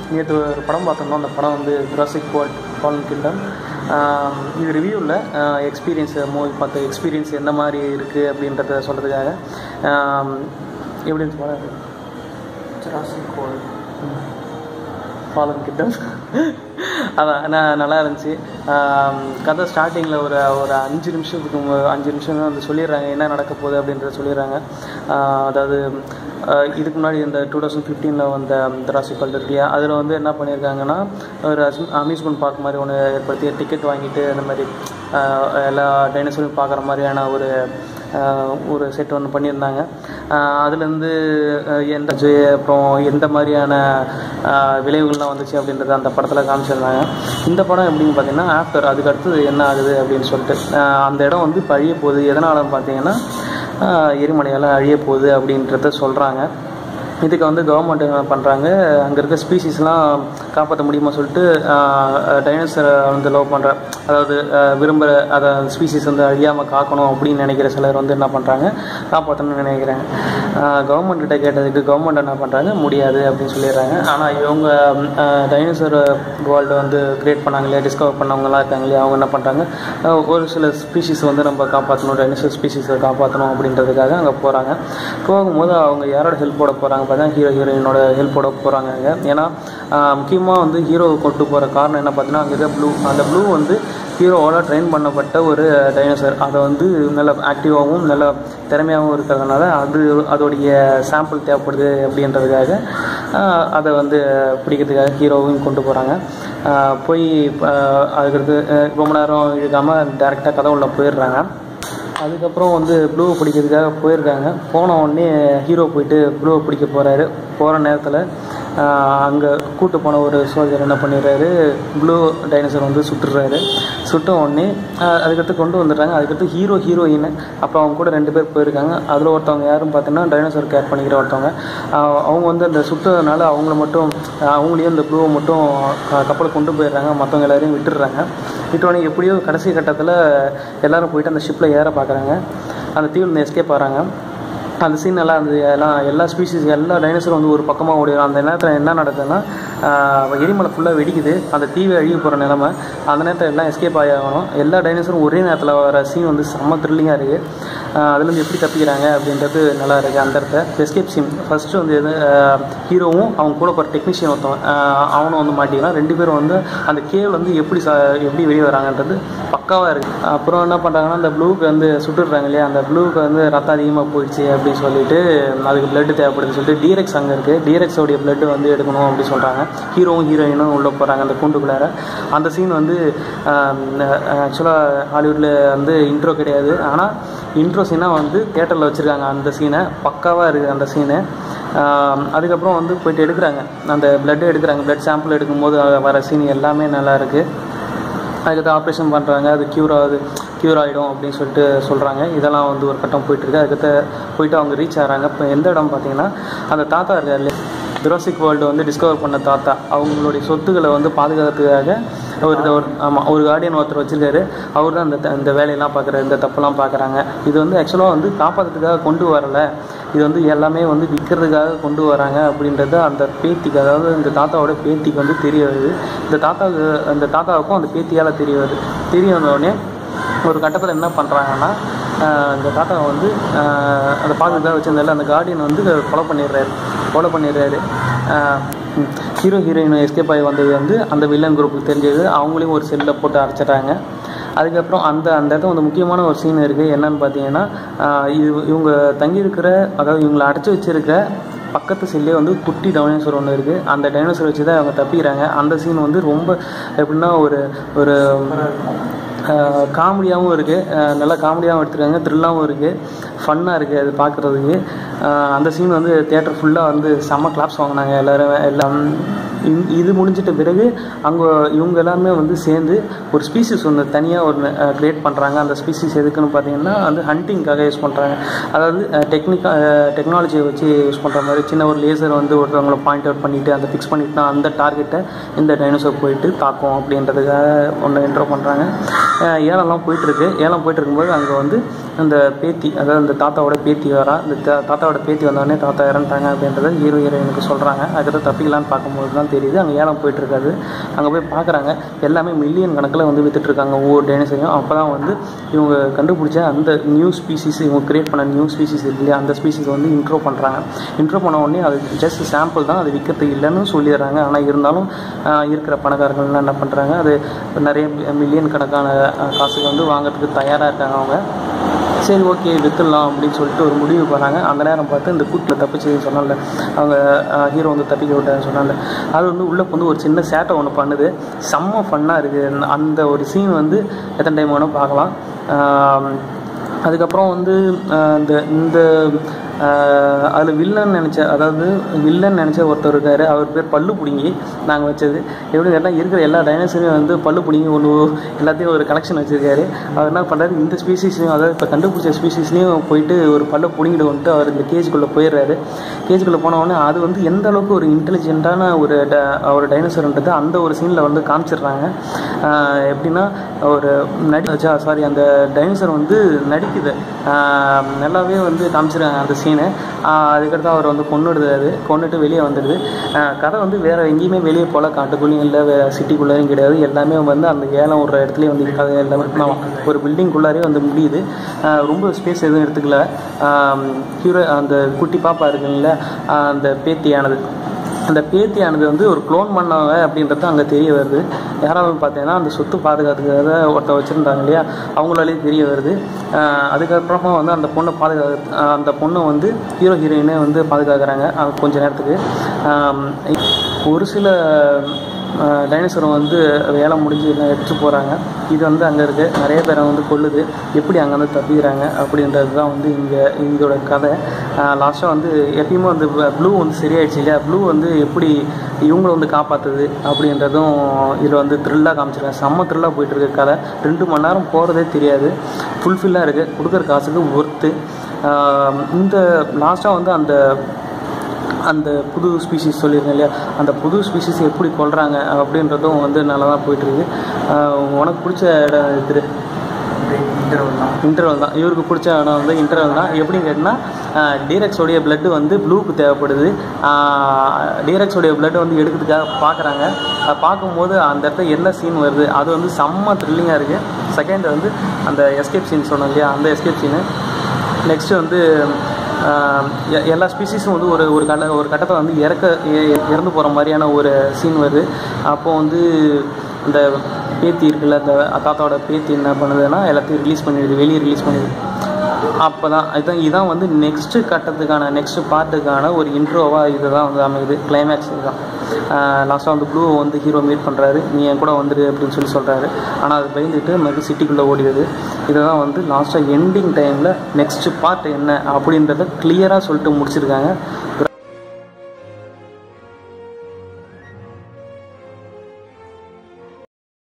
நேற்று ஒரு படம் பார்த்தோம்னா அந்த படம் வந்து ஜுராசிக் வேர்ல்ட் ஃபாலன் கிங்டம் இது ரிவ்யூவில் எக்ஸ்பீரியன்ஸ் மூவி பார்த்த எக்ஸ்பீரியன்ஸ் எந்த மாதிரி இருக்குது அப்படின்றத சொல்கிறதுக்காக எப்படின்னு சொல்ல ஜுராசிக் வேர்ல்ட் ஃபாலன் கிங்டம் அதான் நான் நல்லா இருந்துச்சு ஆம், கதை ஸ்டார்டிங்கில் ஒரு ஒரு அஞ்சு நிமிஷத்துக்கு மு- அஞ்சு நிமிஷம் தான் வந்து சொல்லிடுறாங்க என்ன நடக்க போகுது அப்படின்றத சொல்லிடுறாங்க ஆ, அதாவது ஆ, இதுக்கு முன்னாடி இந்த டூ தௌசண்ட் ஃபிஃப்டீனில் வந்த திராசிக்கல் இருக்கியா அதில் வந்து என்ன பண்ணியிருக்காங்கன்னா ஒரு அம்யூஸ்மெண்ட் பார்க் மாதிரி ஒன்று ஏற்படுத்தி டிக்கெட் வாங்கிட்டு அந்த மாதிரி ஆ, எல்லா டைனோசரையும் பார்க்குற மாதிரியான ஒரு ஆஹ் ஒரு செட் ஒன்று பண்ணியிருந்தாங்க அதுலேருந்து எந்த ஜெ அப்புறம் எந்த மாதிரியான ஆஹ் விளைவுகள்லாம் வந்துச்சு அப்படின்றத அந்த படத்தில் காமிச்சிருந்தாங்க இந்த படம் எப்படின்னு பார்த்தீங்கன்னா ஆஃப்டர் அதுக்கு அடுத்தது என்ன ஆகுது அப்படின்னு சொல்லிட்டு ஆஹ் அந்த இடம் வந்து இப்போ அழிய போகுது எதனாலன்னு பார்த்தீங்கன்னா ஆஹ் எரிமலையால் அழிய போகுது அப்படின்றத சொல்கிறாங்க இதுக்கு வந்து கவர்மெண்ட் என்ன பண்ணுறாங்க அங்கே இருக்க ஸ்பீசிஸ்லாம் காப்பாற்ற முடியுமா சொல்லிட்டு டைனோசரை வந்து லவ் பண்ணுற அதாவது ஆஹ் விரும்புகிற அதை ஸ்பீசிஸ் வந்து அழியாமல் காக்கணும் அப்படின்னு நினைக்கிற சிலர் வந்து என்ன பண்ணுறாங்க காப்பாற்றணும்னு நினைக்கிறாங்க கவர்மெண்ட்டிட்ட கேட்டதுக்கு கவர்மெண்ட் என்ன பண்ணுறாங்க முடியாது அப்படின்னு சொல்லிடுறாங்க ஆனால் இவங்க டைனோசர் வேர்ல்டு வந்து கிரியேட் பண்ணாங்க இல்லையா டிஸ்கவர் பண்ணவங்கலாம் இருக்காங்க இல்லையா அவங்க என்ன பண்ணுறாங்க ஒரு சில ஸ்பீசிஸ் வந்து நம்ம காப்பாற்றணும் டைனோசர் ஸ்பீசிஸை காப்பாற்றணும் அப்படின்றதுக்காக அங்கே போகிறாங்க போகும்போது அவங்க யாரோட ஹெல்ப்போட போகிறாங்க பார்த்தா ஹீரோ ஹீரோயினோட ஹெல்ப்போட போகிறாங்க அங்கே ஏன்னா முக்கியமாக வந்து ஹீரோவை கொண்டு போகிற காரணம் என்ன பார்த்தீங்கன்னா அங்கே இருக்க ப்ளூ அந்த ப்ளூ வந்து ஹீரோவோட ட்ரெயின் பண்ணப்பட்ட ஒரு டைனோசர் அதை வந்து நல்ல ஆக்டிவாகவும் நல்ல திறமையாகவும் இருக்கிறதுனால அது அதோடைய சாம்பிள் தேவைப்படுது அப்படின்றதுக்காக ஆஹ் அதை வந்து பிடிக்கிறதுக்காக ஹீரோவையும் கொண்டு போகிறாங்க போய் ஆஹ் அதுக்கடுத்து ஆஹ் ரொம்ப நேரம் இழுக்காமல் டேரெக்டாக கதை உள்ள போயிடுறாங்க அதுக்கப்புறம் வந்து ப்ளூவை பிடிக்கிறதுக்காக போயிருக்காங்க போன உடனே ஹீரோ போயிட்டு ப்ளூவை பிடிக்க போகிறாரு போகிற நேரத்தில் அங்கே கூட்டு போன ஒரு சோல்ஜர் என்ன பண்ணிடுறாரு ப்ளூ டைனோசர் வந்து சுட்டுறாரு சுட்ட உடனே ஆஹ் அதுக்கடுத்து கொண்டு வந்துடுறாங்க அதுக்கடுத்து ஹீரோ ஹீரோயின் அப்புறம் அவங்க கூட ரெண்டு பேர் போயிருக்காங்க அதில் ஒருத்தவங்க யாருன்னு பார்த்தீங்கன்னா டைனோசர் கேர் பண்ணிக்கிற ஒருத்தவங்க ஆஹ் அவங்க வந்து அந்த சுட்டதுனால அவங்கள மட்டும் ஆஹ் அவங்களையும் இந்த ப்ளூவை மட்டும் க- கப்பலுக்கு கொண்டு போயிடுறாங்க மற்றவங்க எல்லாரையும் விட்டுடுறாங்க விட்டோடனே எப்படியோ கடைசி கட்டத்தில் எல்லாரும் போயிட்டு அந்த ஷிப்பில் ஏற பார்க்குறாங்க அந்த தீவில் எஸ்கேப் ஆகிறாங்க அந்த சீன் நல்லா இருந்தது எல்லாம் எல்லா ஸ்பீசிஸ் எல்லா டைனோசரும் வந்து ஒரு பக்கமாக ஓடிடும் அந்த நேரத்தில் என்ன நடக்குதுன்னா ஆஹ் எரிமலை ஃபுல்லாக வெடிக்குது அந்த தீவை அழிய போகிற நிலமை அந்த நேரத்தில் எல்லாம் எஸ்கேப் ஆகி ஆகணும் எல்லா டைனோசரும் ஒரே நேரத்தில் வர சீன் வந்து செம்ம த்ரில்லிங்காக இருக்குது அதுலேருந்து எப்படி தப்பிக்கிறாங்க அப்படின்றது நல்லா இருக்குது அந்த இடத்த எஸ்கேப் சீன் ஃபஸ்ட்டு வந்து எது ஹீரோவும் அவங்க கூட போகிற டெக்னீஷியன் ஒருத்தவன் ஆஹ் அவனும் வந்து மாட்டிக்கிறான் ரெண்டு பேரும் வந்து அந்த கேவ் வந்து எப்படி ச எப்படி வெளியே வராங்கன்றது பக்காவாக இருக்குது அப்புறம் என்ன பண்ணுறாங்கன்னா அந்த ப்ளூக்கு வந்து சுட்டுடுறாங்க இல்லையா அந்த ப்ளூக்கு வந்து ரத்தம் அதிகமாக போயிடுச்சு அப்படின்னு சொல்லிட்டு அதுக்கு பிளட் தேவைப்படுதுன்னு சொல்லிட்டு டீரெக்ஸ் அங்கே இருக்குது டீரெக்ஸோடைய பிளட் வந்து எடுக்கணும் அப்படின்னு சொல்கிறாங்க ஹீரோவும் ஹீரோயினும் உள்ளே போகிறாங்க அந்த கூண்டுக்குள்ளார அந்த சீன் வந்து ஆக்சுவலாக ஹாலிவுட்டில் வந்து இன்ட்ரோ கிடையாது ஆனால் இன்ட்ரோ சீனாக வந்து தேட்டரில் வச்சுருக்காங்க அந்த சீனை பக்காவாக இருக்குது அந்த சீனு அதுக்கப்புறம் வந்து போயிட்டு எடுக்கிறாங்க அந்த பிளட் எடுக்கிறாங்க பிளட் சாம்பிள் எடுக்கும்போது வர சீன் எல்லாமே நல்லா இருக்குது அதுக்கடுத்து ஆப்ரேஷன் பண்ணுறாங்க அது க்யூர் ஆகுது க்யூர் ஆகிடும் அப்படின்னு சொல்லிட்டு சொல்கிறாங்க இதெல்லாம் வந்து ஒரு கட்டம் போயிட்டுருக்கு அதுக்கடுத்து போயிட்டு அவங்க ரீச் ஆகிறாங்க இப்போ எந்த இடம் பார்த்தீங்கன்னா அந்த தாத்தா இருக்கார் இல்லையா ஜுராசிக் வேர்ல்டு வந்து டிஸ்கவர் பண்ண தாத்தா அவங்களுடைய சொத்துக்களை வந்து பாதுகாக்கிறதுக்காக ஒரு இது ஒரு ஆமாம் ஒரு கார்டியன் ஒருத்தர் வச்சிருக்காரு அவர் தான் இந்த த- இந்த வேலையெல்லாம் பார்க்குறாரு இந்த தப்பெல்லாம் பார்க்குறாங்க இது வந்து ஆக்சுவலாக வந்து காப்பாற்றுறதுக்காக கொண்டு வரல இது வந்து எல்லாமே வந்து விற்கிறதுக்காக கொண்டு வராங்க அப்படின்றது அந்த பேத்திக்கு அதாவது இந்த தாத்தாவோட பேத்திக்கு வந்து தெரிய வருது இந்த தாத்தாவுக்கு அந்த தாத்தாவுக்கும் அந்த பேத்தியால் தெரிய வருது தெரிய வந்த உடனே ஒரு கட்டத்தில் என்ன பண்ணுறாங்கன்னா இந்த தாத்தாவை வந்து ஆஹ் அந்த பாதுகாப்பாக வச்சிருந்தால அந்த கார்டியன் வந்து கொலை பண்ணிடுறாரு கொலை பண்ணிடுறாரு ஹீரோ ஹீரோயின் எஸ்கேப் ஆகி வந்தது வந்து அந்த வில்லன் குரூப்புக்கு தெரிஞ்சது அவங்களையும் ஒரு செல்லில் போட்டு அரைச்சிட்றாங்க அதுக்கப்புறம் அந்த அந்த இடத்துல வந்து முக்கியமான ஒரு சீன் இருக்குது என்னன்னு பார்த்தீங்கன்னா ஆஹ் இது இவங்க தங்கியிருக்கிற அதாவது இவங்களை அடைச்சி வச்சிருக்க பக்கத்து செல்லே வந்து குட்டி டைனோசர் ஒன்று இருக்குது அந்த டைனோசர் வச்சு தான் அவங்க தப்பிக்கிறாங்க அந்த சீன் வந்து ரொம்ப எப்படின்னா ஒரு ஒரு காமெடியாகவும் இருக்குது நல்லா காமெடியாகவும் எடுத்துருக்காங்க த்ரில்லாகவும் இருக்குது ஃபன்னாக இருக்குது அது பார்க்குறதுக்கு அந்த சீன் வந்து தேட்டர் ஃபுல்லாக வந்து செம்ம கிளாப்ஸ் வாங்கினாங்க எல்லோரும் எல்லாம் இந்- இது முடிஞ்சிட்ட பிறகு அங்கே இவங்க எல்லாருமே வந்து சேர்ந்து ஒரு ஸ்பீசிஸ் ஒன்று தனியாக ஒன்று க்ரியேட் பண்ணுறாங்க அந்த ஸ்பீசிஸ் எதுக்குன்னு பார்த்தீங்கன்னா வந்து ஹண்டிங்காக யூஸ் பண்ணுறாங்க அதாவது டெக்னிக்கா டெக்னாலஜியை வச்சு யூஸ் பண்ணுற மாதிரி சின்ன ஒரு லேசர் வந்து ஒருத்தவங்கள பாயிண்ட் அவுட் பண்ணிவிட்டு அந்த ஃபிக்ஸ் பண்ணிட்டு அந்த டார்கெட்டை இந்த டைனோசர் போயிட்டு தாக்கும் அப்படின்றதுக்காக ஒன்று இன்ட்ரோ பண்ணுறாங்க ஏலம்லாம் போயிட்டுருக்கு ஏலம் போயிட்டு இருக்கும்போது அங்கே வந்து அந்த பேத்தி அதாவது அந்த தாத்தாவோட பேத்தி வரா இந்த தா- தாத்தாவோட பேத்தி வந்தோடனே தாத்தா இறந்துட்டாங்க அப்படின்றத ஹீரோ ஹீரோயினுக்கு சொல்கிறாங்க அதுக்கப்புறம் தப்பிக்கலான்னு பார்க்கும்போது தான் தெரியுது அங்கே ஏலம் போயிட்டு இருக்காது அங்கே போய் பார்க்குறாங்க எல்லாமே மில்லியன் கணக்கில் வந்து வித்துட்டு இருக்காங்க ஒவ்வொரு டைனோசரையும் அப்போ தான் வந்து இவங்க கண்டுபிடிச்ச அந்த நியூ ஸ்பீசிஸ் இவங்க கிரியேட் பண்ண நியூ ஸ்பீசிஸ் இருக்கு இல்லையா அந்த ஸ்பீசிஸ் வந்து இன்ட்ரோ பண்ணுறாங்க இன்ட்ரோ பண்ண உடனே அது ஜஸ்ட் சாம்பிள் தான் அது விற்கிறது இல்லைன்னு சொல்லிடுறாங்க ஆனால் இருந்தாலும் ஆஹ், இருக்கிற பணக்காரர்கள்லாம் என்ன பண்ணுறாங்க அது நிறைய மில்லியன் கணக்கான ஆஹ், காசுக்கு வந்து வாங்குறதுக்கு தயாராக இருக்காங்க அவங்க சரி ஓகே வித்துடலாம் அப்படின்னு சொல்லிட்டு ஒரு முடிவு போகிறாங்க அந்த நேரம் பார்த்து இந்த கூட்டில் தப்பிச்சதுன்னு சொன்னால அவங்க ஹீரோ வந்து தப்பிக்க விட்டான்னு சொன்னால அது வந்து உள்ளே வந்து ஒரு சின்ன சேட்டை ஒன்று பண்ணுது செம்ம ஃபன்னாக இருக்குது அந்த ஒரு சீன் வந்து எத்தனை டைம் வேணும் பார்க்கலாம் ஆம், அதுக்கப்புறம் வந்து ஆஹ், இந்த இந்த அதில் வில்லன் நினச்ச அதாவது வில்லன் நினச்ச ஒருத்தர் இருக்கார் அவர் பேர் பல்லு பிடுங்கி நாங்கள் வச்சது எப்படி எல்லாம் இருக்கிற எல்லா டைனோசரையும் வந்து பல்லு பிடுங்கி ஒன்று எல்லாத்தையும் ஒரு கலெக்ஷன் வச்சுருக்காரு அவர் என்ன பண்ணுறாரு இந்த ஸ்பீசிஸ்லையும் அதாவது இப்போ கண்டுபிடிச்ச ஸ்பீசிஸ்லையும் போயிட்டு ஒரு பல்ல பிடுங்கிட்டு வந்துட்டு அவர் இந்த கேஜுக்குள்ளே போயிடுறாரு கேஜுக்குள்ளே போனவொடனே அது வந்து எந்த அளவுக்கு ஒரு இன்டெலிஜென்ட்டான ஒரு ட ஒரு டைனோசர்ன்றது அந்த ஒரு சீனில் வந்து காமிச்சிடுறாங்க ஆஹ் எப்படின்னா ஒரு நடி சாரி அந்த டைனோசர் வந்து நடிக்குது ஆஹ் நல்லாவே வந்து காமிச்சிருக்காங்க அந்த சீனு அதுக்கடுத்து அவர் வந்து கொன்னுடுது அது கொன்னுட்டு வெளியே வந்துடுது ஆஹ் கதை வந்து வேறு எங்கேயுமே வெளியே போல காட்டுக்குள்ளேயும் இல்லை வே சிட்டிக்குள்ளேயும் கிடையாது எல்லாமே வந்து அந்த ஏலம் ஒரு இடத்துலயே வந்து கதை எல்லாமே ஆமா, ஒரு பில்டிங்குள்ளாரே வந்து முடியுது ஆஹ் ரொம்ப ஸ்பேஸ் எதுவும் எடுத்துக்கல ஹீரோ அந்த குட்டி பாப்பா இருக்குங்கள அந்த பேத்தியானது அந்த பேத்தியானது வந்து ஒரு க்ளோன் பண்ணாங்க அப்படின்றது அங்கே தெரிய வருது யாராவது பார்த்தீங்கன்னா அந்த சொத்து பாதுகாத்துக்காக ஒருத்தர் வச்சுருந்தாங்க இல்லையா அவங்களாலே தெரிய வருது ஆஹ் அதுக்கப்புறமா வந்து அந்த பொண்ணை பாதுகாத்து ஆஹ் அந்த பொண்ணை வந்து ஹீரோ ஹீரோயினே வந்து பாதுகாக்கிறாங்க அது கொஞ்ச நேரத்துக்கு ஆம், ஒரு சில டைனோசரை வந்து வேலை முடிஞ்சு எல்லாம் எடுத்து போகிறாங்க இது வந்து அங்கே இருக்குது நிறைய பேரை வந்து கொல்லுது எப்படி அங்கேருந்து தப்பிக்கிறாங்க அப்படின்றது தான் வந்து இங்கே இதோட கதை லாஸ்ட்டாக வந்து எப்பயுமே வந்து ப்ளூ வந்து சரியாயிடுச்சு இல்லையா ப்ளூ வந்து எப்படி இவங்களை வந்து காப்பாற்றுது அப்படின்றதும் இதில் வந்து த்ரில்லாக காமிச்சிருக்காங்க செம்ம த்ரில்லாக போயிட்டுருக்கு கதை ரெண்டு மணி நேரம் போகிறதே தெரியாது ஃபுல்ஃபில்லாக இருக்குது கொடுக்குற காசுக்கு ஒர்த்து இந்த லாஸ்ட்டாக வந்து அந்த அந்த புது ஸ்பீசிஸ் சொல்லியிருக்கேன் இல்லையா அந்த புது ஸ்பீசிஸ் எப்படி கொல்றாங்க அப்படின்றதும் வந்து நல்லா தான் போயிட்டுருக்கு உனக்கு பிடிச்ச இடம் இது இன்டர்வல் தான் இன்டர்வல் தான் இவருக்கு பிடிச்ச இடம் வந்து இன்டர்வல் தான் எப்படின்னு கேட்டிங்கன்னா டீரக்ஸோடைய blood வந்து ப்ளூக்கு தேவைப்படுது டீரக்ஸோடைய blood வந்து எடுக்கிறதுக்காக பார்க்குறாங்க அதை பார்க்கும்போது அந்த இடத்துல என்ன சீன் வருது அது வந்து செம்ம த்ரில்லிங்காக இருக்குது செகண்ட் வந்து அந்த எஸ்கேப் சீன் சொன்னோம் இல்லையா அந்த எஸ்கேப் சீனு நெக்ஸ்ட்டு வந்து ஆஹ் எ- எல்லா ஸ்பீசிஸும் வந்து ஒரு ஒரு கட்ட ஒரு கட்டத்தை வந்து இறக்க இ- இறந்து போகிற மாதிரியான ஒரு சீன் வருது அப்போது வந்து இந்த பேத்தி இருக்குல்ல அந்த தாத்தாவோட பேத்தி என்ன பண்ணுதுன்னா எல்லாத்தையும் ரிலீஸ் பண்ணிடுது வெளியே ரிலீஸ் பண்ணிடுது அப்போ தான் இதுதான் இதான் வந்து நெக்ஸ்ட்டு கட்டத்துக்கான நெக்ஸ்ட் பார்ட்டுக்கான ஒரு இன்ட்ரோவாக இதுதான் வந்து அமையுது கிளைமேக்ஸ் இதுதான் லாஸ்ட்டாக வந்து ப்ளூ வந்து ஹீரோ மீட் பண்ணுறாரு நீ என் கூட வந்துரு அப்படின்னு சொல்லி சொல்கிறாரு ஆனால் அது பயந்துட்டு மறுபடியும் சிட்டிக்குள்ளே ஓடிடுது இதுதான் வந்து லாஸ்ட்டாக எண்டிங் டைமில் நெக்ஸ்ட் பார்ட் என்ன அப்படின்றத கிளியராக சொல்லிட்டு முடிச்சிருக்காங்க